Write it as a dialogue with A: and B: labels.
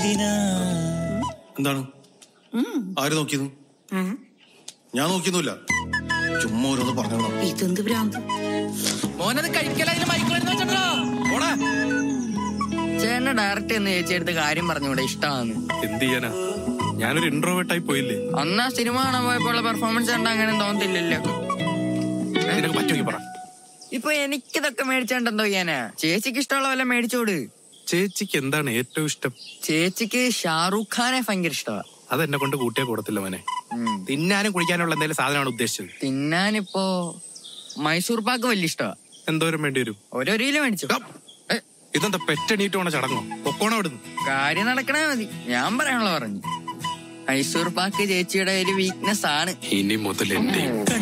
A: എന്തിനാ
B: എന്താണ് ആര് നോക്കിയത് ഞാൻ നോക്കിയൊന്നുമില്ല ചുമ്മാ ഓരോന്ന് പറഞ്ഞു
C: ഇതെന്ത് ഭ്രാന്ത്
D: മോനത് കഴിക്കലായാലും മൈക്കുമരുന്ന് വെച്ചിട്ടോ ഓടാ
E: ചേട്ടനെ ഡയറക്റ്റ് എന്ന് ചേച്ചി എടുത്ത് കാര്യം പറഞ്ഞൂടെ ഇഷ്ടമാണ്
F: എന്ത് ചെയ്യാനാ ഞാനൊരു ഇൻട്രോവേർട്ടായി പോയില്ലേ
E: അന്ന് ആ സിനിമ കാണാൻ പോയപ്പോൾ പെർഫോമൻസ് കണ്ട അങ്ങനെ തോന്നത്തില്ലല്ലോ
F: നിനക്ക് പറ്റുമെങ്കിൽ പറ
E: ഇപ്പൊ എനിക്കിതൊക്കെ മേടിച്ചോണ്ട് എന്തോ ചെയ്യാനാ ചേച്ചിക്ക് ഇഷ്ടമുള്ള വല്ല മേടിച്ചോട്
F: ചേച്ചിക്ക് എന്താണ് ഏറ്റവും ഇഷ്ടം
E: ചേച്ചിക്ക് ഷാറൂഖ് ഖാനെ ഭയങ്കര ഇഷ്ടമാ
F: അത് എന്നെ കൊണ്ട് കൂട്ടിയാ കൂടത്തില്ല മോനെ
E: ഉം.
F: തിന്നാനും കുടിക്കാനുള്ള എന്തെങ്കിലും സാധനമാണ് ഉദ്ദേശിച്ചത്
E: തിന്നാനിപ്പോ മൈസൂർ പാക്ക് വലിയ ഇഷ്ടമാ
F: എന്തോരം വേണ്ടി വരും
E: ഓരോ കിലോ മേടിച്ചു ഏ,
F: ഇതെന്താ പെറ്റണീറ്റ് പോണ ചടങ്ങോ പൊക്കോണം അവിടുന്ന്
E: കാര്യം നടക്കണേ മതി ഞാൻ പറയാനുള്ള പറഞ്ഞു മൈസൂർ പാക്ക് ചേച്ചിയുടെ ഒരു വീക്ക്നെസ് ആണ്
F: ഇനി മുതൽ എന്റെ